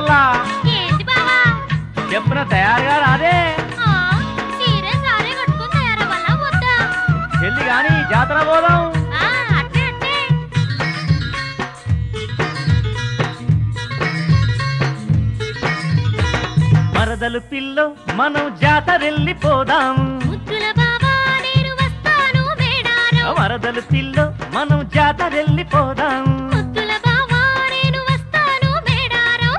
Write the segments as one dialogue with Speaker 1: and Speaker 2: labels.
Speaker 1: పల్లా
Speaker 2: ఏంటి బావా
Speaker 1: చెప్పున తయారుగా రాదే
Speaker 2: ఆ, చీర సారే కట్టుకుని తయారవ్వాలా వద్దా
Speaker 1: చెల్లి గాని జాతర పోదాం
Speaker 2: ఆ, అట్టే అట్టే
Speaker 1: మరదలు పిల్లో మనం జాతరెళ్ళిపోదాం
Speaker 2: ముద్దుల బావా నేను వస్తాను మేడారం
Speaker 1: మరదలు పిల్లో మనం జాతరెళ్ళిపోదాం
Speaker 2: ముద్దుల బావా నేను వస్తాను మేడారం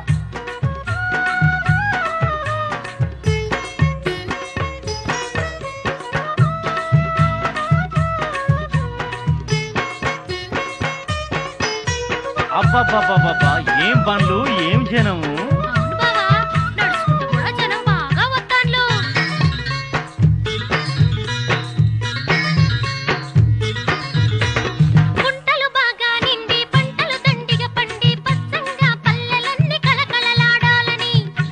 Speaker 1: అబ్బబ్బబ్బబ్బబ్బా ఏం పనులు ఏం జనము
Speaker 2: అవును బావా నడుచుకుంటూ కూడా జనం బాగా వస్తాన్లు గుంటలు బాగా నిండి పంటలు దండిగా పండి పచ్చంగా పల్లెలన్నీ కలకలలాడాలని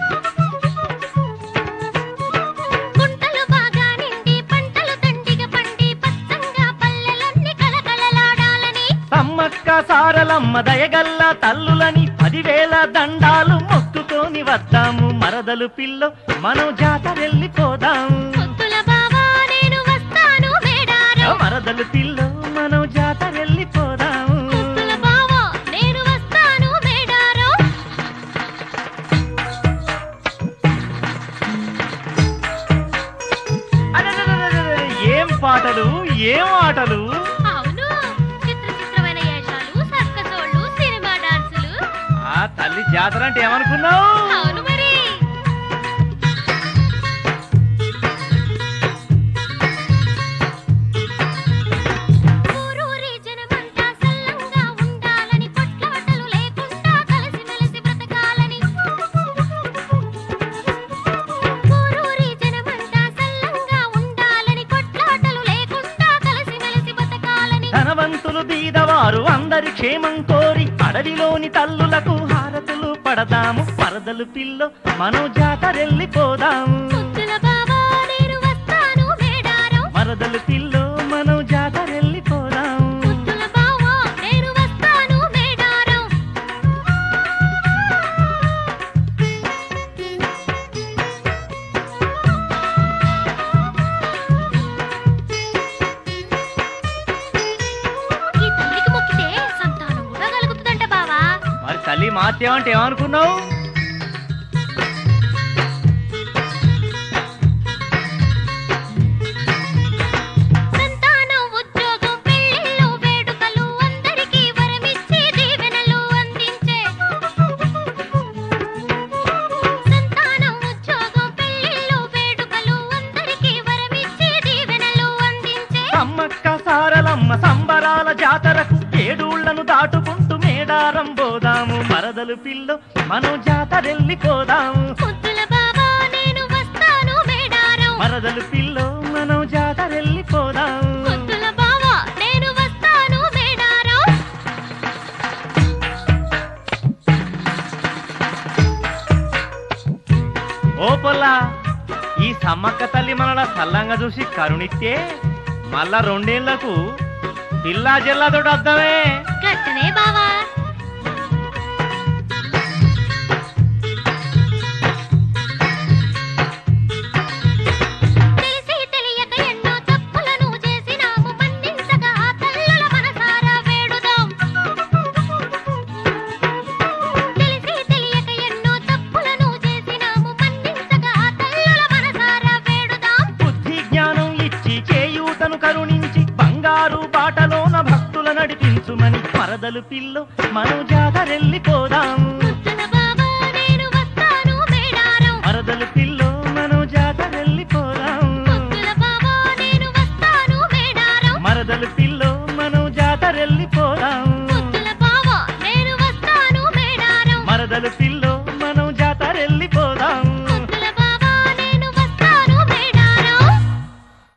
Speaker 2: గుంటలు బాగా నిండి పంటలు దండిగా పండి పచ్చంగా పల్లెలన్నీ కలకలలాడాలని
Speaker 1: సమ్మక్క సారలమ్మ దయగల్ల తల్లులని పదివేల దండాలు మొక్కుకొని వద్దాము మరదలు పిల్లో మనం జాతరెళ్ళిపోదాం
Speaker 2: ముద్దుల బావా నేను వస్తాను మేడారం
Speaker 1: మరదలు పిల్లో మనం జాతరెళ్ళిపోదాం
Speaker 2: ముద్దుల బావా నేను వస్తాను మేడారం
Speaker 1: అరెరెరెరెరెరె, ఏం పాటలు ఏం ఆటలు
Speaker 2: అవును చిత్ర చిత్రమైన వేషాలు సర్కసోళ్ళు సినిమా డాన్సులు
Speaker 1: ఆ తల్లి జాతర అంటే ఏమనుకున్నావు
Speaker 2: అవును మరి ఊరూరి జనమంతా సల్లంగా ఉండాలని కొట్లాటలు లేకుండా కలిసిమెలిసి బ్రతకాలని ఊరూరి జనమంతా సల్లంగా ఉండాలని కొట్లాటలు లేకుండా కలిసిమెలిసి బ్రతకాలని
Speaker 1: ధనవంతులు బీదవారు అందరి క్షేమం కోరి అడవిలోని తల్లులకు హారతులు పడదాము పరదలు పిల్లో మనం జాతరెళ్ళిపోదాం
Speaker 2: ముద్దుల బాబా నేను వస్తాను మేడారం
Speaker 1: మరదలు పిల్లో మనం జాతరెళ్ళిపోదాం
Speaker 2: ముద్దుల బావా నేను వస్తాను మేడారం ఈ తల్లికి మొక్కితే సంతానం కూడా కలుగుతుందంట బావా
Speaker 1: మరి తల్లి మాత్యమంటే ఏమనుకున్నావు
Speaker 2: సంతానం ఉద్యోగం పెళ్ళిళ్ళు వేడుకలు అందరికీ వరమిచ్చి దీవెనలు అందించే సంతానం ఉద్యోగం పెళ్ళిళ్ళు వేడుకలు అందరికీ వరమిచ్చి దీవెనలు అందించే
Speaker 1: సమ్మక్క సారలమ్మ సంబరాల జాతరకు ఏడూళ్లను దాటుకుంటూ మేడారం పోదాము మరదలు పిల్లో మనం జాతరెళ్ళిపోదాం
Speaker 2: ముద్దుల బాబా నేను వస్తాను మేడారం
Speaker 1: మరదలు పిల్లో మనం జాతరెళ్ళిపోదాం
Speaker 2: ముద్దుల బావా నేను వస్తాను మేడారం
Speaker 1: ఓ పొల్లా ఈ సమ్మక్క తల్లి మనల సల్లంగా చూసి కరుణిస్తే మళ్ళా రెండేళ్లకు పిల్లా జిల్లాతోటి వద్దామే
Speaker 2: గట్టనే బావా తెలిసి తెలియక ఎన్నో తప్పులను చేసినాము మన్నించగా ఆ తల్లుల మనసారా వేడుదాం తెలిసి తెలియక ఎన్నో తప్పులను చేసినాము మన్నించగా ఆ తల్లుల మనసారా వేడుదాం
Speaker 1: బుద్ధి జ్ఞానం ఇచ్చి చేయూతను కరుణించి బంగారు బాటలోన భక్తుల నడిపించుమని మరదలు పిల్లో మనం జాతరెళ్ళిపోదాం
Speaker 2: ముద్దుల బాబా నేను వస్తాను మేడారం
Speaker 1: మరదలు పిల్లో మనం జాతరెళ్ళిపోదాం
Speaker 2: ముద్దుల బాబా నేను వస్తాను మేడారం
Speaker 1: మరదలు పిల్లో మనం జాతరెళ్ళిపోదాం